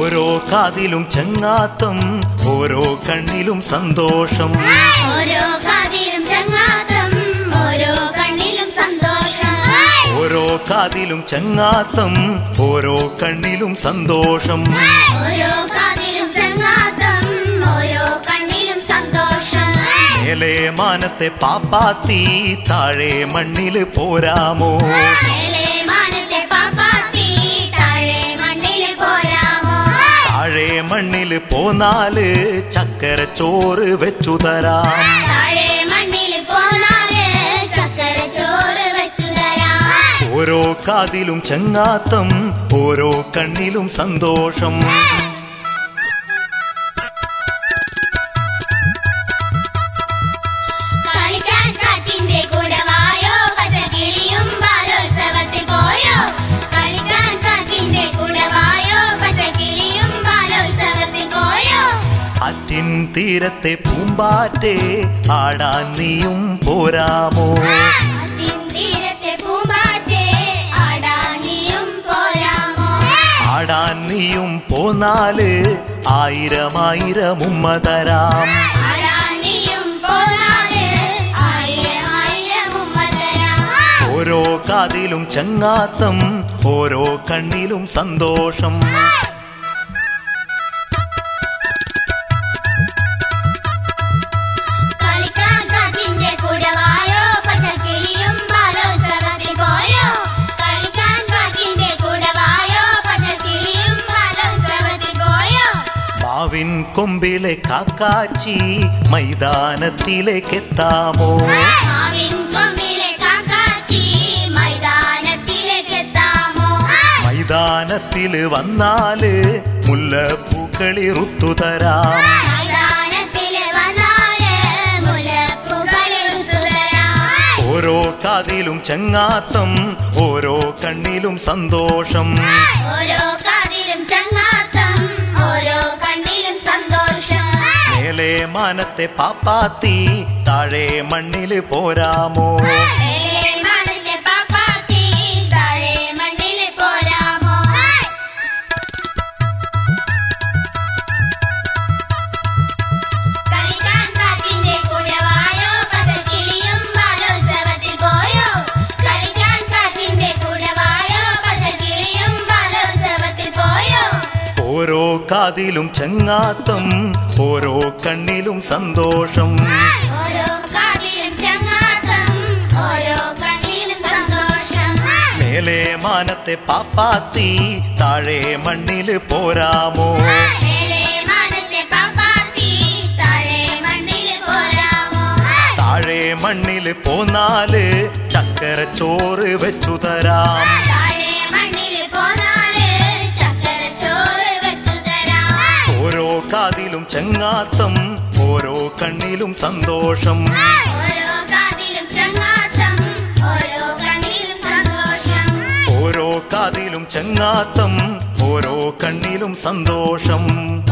ഓരോ കാതിലും ചങ്ങാത്തം ഓരോ കണ്ണിലും സന്തോഷം ഓരോ കാതിലും ചങ്ങാത്തം ഓരോ കണ്ണിലും സന്തോഷം ഓരോ കാതിലും ചങ്ങാത്തം ഓരോ കണ്ണിലും സന്തോഷം ഓരോ കാതിലും ചങ്ങാത്തം ഓരോ കണ്ണിലും സന്തോഷം മേലെ മാനത്തെ പാപ്പാത്തി താഴെ മണ്ണില് പോരാമോ മേലെ മാനത്തെ പാപ്പാത്തി താഴെ മണ്ണിൽ പോരാമോ താഴെ മണ്ണില് പോന്നാല് ചക്കര ചോറ് വെച്ചു തരാം താഴെ മണ്ണിൽ പോന്നാല് ചക്കര ചോറ് വെച്ചു തരാം ഓരോ കാതിലും ചങ്ങാത്തം ഓരോ കണ്ണിലും സന്തോഷം കളിക്കാൻ കാറ്റിന്റെ കൂടെ വായോ പച്ചക്കിളിയും ബാലോത്സവത്തിൽ പോയോ കളിക്കാൻ കാറ്റിന്റെ കൂടെ വായോ പച്ചക്കിളിയും ബാലോത്സവത്തിൽ പോയോ ആറ്റിൻ തീരത്തെ പൂമ്പാറ്റെ ആടാൻ നീയും പോരാമോ ആറ്റിൻ തീരത്തെ പൂമ്പാറ്റേ ആടാനിയും പോരാമോ ആടാൻ നീയും പോന്നാല് ആയിരം ആയിരം ഉമ്മ തരാം ആടാനിയും പോരാല് ആയിരം ആയിരം ഉമ്മ തരാം ഓരോ കാതിലും ചങ്ങാത്തം ഓരോ കണ്ണിലും സന്തോഷം കളിക്കാൻ കാറ്റിന്റെ കൂടെ വായോ പച്ചക്കിളിയും ബാലോത്സവത്തിൽ പോയോ കളിക്കാൻ കാറ്റിന്റെ കൂടെ വായോ പച്ചക്കിളിയും ബാലോത്സവത്തിൽ പോയോ മാവിൻ കൊമ്പിലെ കാക്കാച്ചി മൈതാനത്തിലേക്കെത്താമോ മാവിൻ കൊമ്പിലെ കാക്കാച്ചി മൈതാനത്തിലേക്ക് എത്താമോ മൈതാനത്തില് വന്നാല് മുല്ലപ്പൂക്കളിറുത്തു തരാം മൈതാനത്തില് വന്നാല് മുലപ്പൂക്കളിറുത്തു തരാം ഓരോ കാതിലും ചങ്ങാത്തം ഓരോ കണ്ണിലും സന്തോഷം ഓരോ കാതിലും ചങ്ങാത്തം ഓരോ കണ്ണിലും സന്തോഷം മേലെ മാനത്തെ പാപ്പാത്തി താഴെ മണ്ണില് പോരാമോ മേലെ മാനത്തെ പാപ്പാത്തി താഴെ മണ്ണില് പോരാമോ കളിക്കാൻ കാറ്റിന്റെ കൂടെ വായോ പതക്കിളിയും ബാലോത്സവത്തിൽ പോയോ കളിക്കാൻ കാറ്റിന്റെ കൂടെ വായോ പതക്കിളിയും ബാലോത്സവത്തിൽ പോയോ ഓരോ കാതിലും ചങ്ങാത്തം ഓരോ കണ്ണിലും സന്തോഷം ഓരോ കാതിലും ചങ്ങാത്തം ഓരോ കണ്ണിലും സന്തോഷം മേലെ മാനത്തെ പാപ്പാത്തി താഴെ മണ്ണില് പോരാമോ മേലെ മാനത്തെ പാപ്പാത്തി താഴെ മണ്ണിൽ പോരാമോ താഴെ മണ്ണില് പോന്നാല് ചക്കര ചോറ് വെച്ചു തരാം താഴെ മണ്ണിൽ പോന്നാല് ചക്കര ചോറ് വെച്ചു തരാം ഓരോ കാതിലും ചങ്ങാത്തം ഓരോ കണ്ണിലും സന്തോഷം ഓരോ കാതിലും ചങ്ങാത്തം ഓരോ കണ്ണിലും സന്തോഷം ഓരോ കാതിലും ചങ്ങാത്തം ഓരോ കണ്ണിലും സന്തോഷം